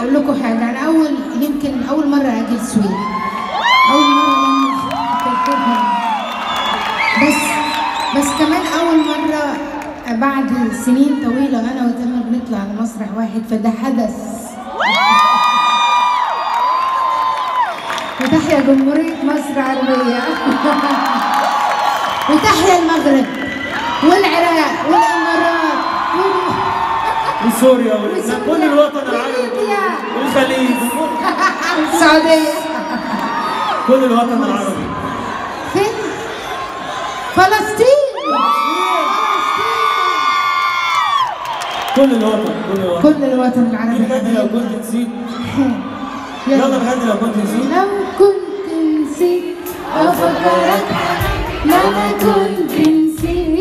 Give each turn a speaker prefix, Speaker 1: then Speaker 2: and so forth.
Speaker 1: اقول لكم حاجه انا اول يمكن اول مره اجي السويد اول مره أغني في بس بس كمان اول مره بعد سنين طويله انا وتامر بنطلع على مسرح واحد فده حدث وتحيا جمهوريه مصر العربيه وتحيا المغرب والعراق والامارات وال-
Speaker 2: وسوريا ولبنان كل الوطن العربي
Speaker 1: وليبيا.
Speaker 2: والخليج
Speaker 1: السعوديه
Speaker 2: كل الوطن العربي
Speaker 1: فين؟ فلسطين
Speaker 2: كل الوطن كل الوطن
Speaker 1: كل الوطن العربي
Speaker 2: غني لو كنت نسيت يلا نغني لو كنت نسيت
Speaker 1: لو كنت نسيت أفكرك لما كنت نسيت